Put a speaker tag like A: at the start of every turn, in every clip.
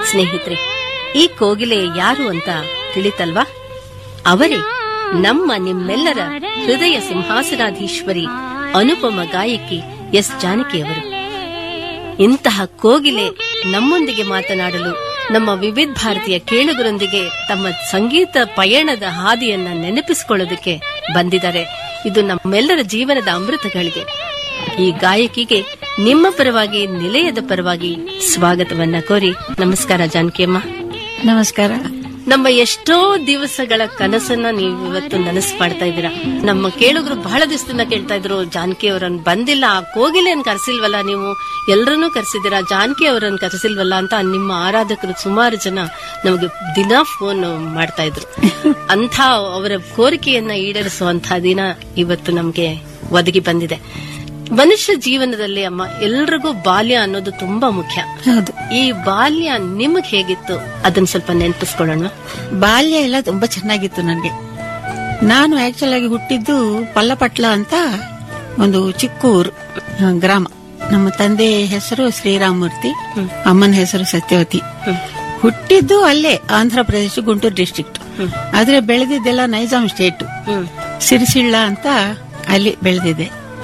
A: ಸ್ನೇಹಿತರೆ ಈ ಕೋಗಿಲೆ ಯಾರು ಅಂತ ತಿಳಿತಲ್ವಾ ಅವರೇ ನಮ್ಮ ನಿಮ್ಮೆಲ್ಲರ ಹೃದಯ ಸಿಂಹಾಸನಾಧೀಶ್ವರಿ ಅನುಪಮ ಗಾಯಕಿ ಎಸ್ ಜಾನಕಿಯವರು ಇಂತಹ ಕೋಗಿಲೆ ನಮ್ಮೊಂದಿಗೆ ಮಾತನಾಡಲು ನಮ್ಮ ವಿವಿಧ ಭಾರತೀಯ ಕೇಳುಗರೊಂದಿಗೆ ತಮ್ಮ ಸಂಗೀತ ಪಯಣದ ಹಾದಿಯನ್ನ ನೆನಪಿಸಿಕೊಳ್ಳೋದಕ್ಕೆ ಬಂದಿದ್ದಾರೆ ಇದು ನಮ್ಮೆಲ್ಲರ ಜೀವನದ ಅಮೃತಗಳಿಗೆ ಈ ಗಾಯಕಿಗೆ ನಿಮ್ಮ ಪರವಾಗಿ ನಿಲಯದ ಪರವಾಗಿ ಸ್ವಾಗತವನ್ನ ಕೋರಿ ನಮಸ್ಕಾರ ಜಾನಕಿಯಮ್ಮ
B: ನಮಸ್ಕಾರ
A: ನಮ್ಮ ಎಷ್ಟೋ ದಿವಸಗಳ ಕನಸನ್ನ ನೀವು ಇವತ್ತು ನನಸು ಮಾಡ್ತಾ ಇದ್ದೀರಾ ನಮ್ಮ ಕೇಳುಗರು ಬಹಳ ದಿವಸದಿಂದ ಕೇಳ್ತಾ ಇದ್ರು ಜಾನಕಿ ಅವರನ್ನ ಬಂದಿಲ್ಲ ಆ ಕೋಗಿಲೆಯನ್ನು ಕರೆಸಿಲ್ವಲ್ಲ ನೀವು ಎಲ್ಲರನ್ನೂ ಕರೆಸಿದ್ದೀರಾ ಜಾನಕಿ ಅವರನ್ನು ಕರೆಸಿಲ್ವಲ್ಲ ಅಂತ ನಿಮ್ಮ ಆರಾಧಕರು ಸುಮಾರು ಜನ ನಮಗೆ ದಿನ ಫೋನ್ ಮಾಡ್ತಾ ಇದ್ರು ಅಂಥ ಅವರ ಕೋರಿಕೆಯನ್ನ ಈಡೇರಿಸುವಂತಹ ದಿನ ಇವತ್ತು ನಮ್ಗೆ ಒದಗಿ ಬಂದಿದೆ ಮನುಷ್ಯ ಜೀವನದಲ್ಲಿ ಅಮ್ಮ ಎಲ್ರಿಗೂ ಬಾಲ್ಯ ಅನ್ನೋದು ತುಂಬಾ ಮುಖ್ಯ
B: ಹೌದು
A: ಈ ಬಾಲ್ಯ ನಿಮಗ್ ಹೇಗಿತ್ತು ಅದನ್ನ ಸ್ವಲ್ಪ ನೆನಪಿಸ್ಕೊಳ್ಳೋಣ
B: ಬಾಲ್ಯ ಎಲ್ಲ ತುಂಬಾ ಚೆನ್ನಾಗಿತ್ತು ನನಗೆ ನಾನು ಆಕ್ಚುಲ್ ಆಗಿ ಹುಟ್ಟಿದ್ದು ಪಲ್ಲಪಟ್ಲ ಅಂತ ಒಂದು ಚಿಕ್ಕ ಊರು ಆ, ಗ್ರಾಮ ನಮ್ಮ ತಂದೆ ಹೆಸರು ಶ್ರೀರಾಮಮೂರ್ತಿ ಅಮ್ಮನ ಹೆಸರು ಸತ್ಯವತಿ ಹುಟ್ಟಿದ್ದು ಅಲ್ಲೇ ಆಂಧ್ರ ಪ್ರದೇಶ ಗುಂಟೂರು ಡಿಸ್ಟ್ರಿಕ್ಟ್ ಆದ್ರೆ ಬೆಳೆದಿದ್ದೆಲ್ಲ ನೈಜಾಂ ಸ್ಟೇಟ್
A: ಹ್ಮ್
B: ಸಿರಿಸಿಳ್ಳ ಅಂತ ಅಲ್ಲಿ ಬೆಳೆದಿದೆ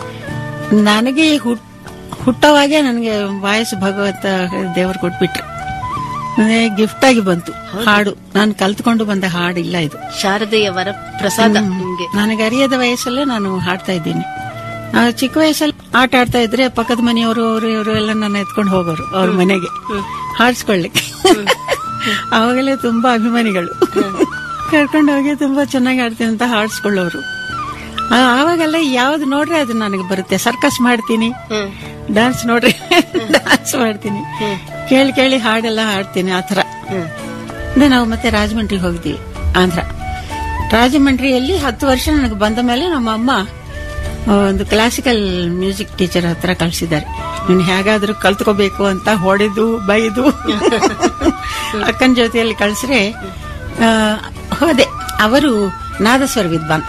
B: ನನಗೆ ಹುಟ್- ಹುಟ್ಟೋವಾಗೆ ನನಗೆ ವಾಯಸ್ಸು ಭಗವತ ದೇವರು ಕೊಟ್ಬಿಟ್ರು ಗಿಫ್ಟ್ ಆಗಿ ಬಂತು ಹಾಡು ನಾನು ಕಲ್ತ್ಕೊಂಡು ಬಂದ ಹಾಡು ಇಲ್ಲ ಇದು
A: ಶಾರದೆಯ ವರ ಪ್ರಸಾದ ನಿಮ್ಗೆ
B: ನನಗೆ ಅರಿಯದ ವಯಸ್ಸಲ್ಲೇ ನಾನು ಹಾಡ್ತಾ ಇದ್ದೀನಿ ಆ ಚಿಕ್ಕ ವಯಸ್ಸಲ್ಲಿ ಆಟ ಆಡ್ತಾ ಇದ್ರೆ ಪಕ್ಕದ ಮನೆಯವರು ಅವರು ಇವರು ಎಲ್ಲ ನನ್ನ ಎತ್ಕೊಂಡು ಹೋಗೋರು ಅವ್ರ ಮನೆಗೆ ಹಾಡ್ಸ್ಕೊಳ್ಳಿಕ್ಕೆ ಅವಾಗಲೇ ತುಂಬಾ ಅಭಿಮಾನಿಗಳು ಕರ್ಕೊಂಡು ಹೋಗಿ ತುಂಬಾ ಚೆನ್ನಾಗಿ ಆಡ್ತೀನಿ ಅಂತ ಹಾಡ್ಸ್ಕೊಳ್ಳೋರು ಆ- ಆವಾಗೆಲ್ಲ ಯಾವ್ದು ನೋಡ್ರೆ ಅದು ನನಗೆ ಬರುತ್ತೆ ಸರ್ಕಸ್ ಮಾಡ್ತೀನಿ
A: ಹ್ಮ್
B: ಡಾನ್ಸ್ ನೋಡ್ರಿ ಡಾನ್ಸ್ ಮಾಡ್ತೀನಿ ಕೇಳಿ ಕೇಳಿ ಹಾಡೆಲ್ಲ ಹಾಡ್ತೀನಿ ಆತರ
A: ಹ್ಮ್
B: ಅಂದ್ರೆ ನಾವು ಮತ್ತೆ ರಾಜಮಂಡ್ರಿಗೆ ಹೋಗಿದ್ದೀವಿ ಆಂಧ್ರ ರಾಜಮಂಡ್ರಿಯಲ್ಲಿ ಹತ್ತು ವರ್ಷ ನನಗೆ ಬಂದ ಮೇಲೆ ನಮ್ಮ ಅಮ್ಮ ಆ, ಒಂದು ಕ್ಲಾಸಿಕಲ್ ಮ್ಯೂಸಿಕ್ ಟೀಚರ್ ಹತ್ರ ಕಳ್ಸಿದ್ದಾರೆ ನೀನು ಹೇಗಾದ್ರೂ ಕಲ್ತ್ಕೋಬೇಕು ಅಂತ ಹೊಡೆದು ಬೈದು ಅಕ್ಕನ ಜೊತೆಯಲ್ಲಿ ಕಳ್ಸ್ರೆ ಆ, ಹೋದೆ ಅವರು ನಾದಸ್ವರ ವಿದ್ವಾನ್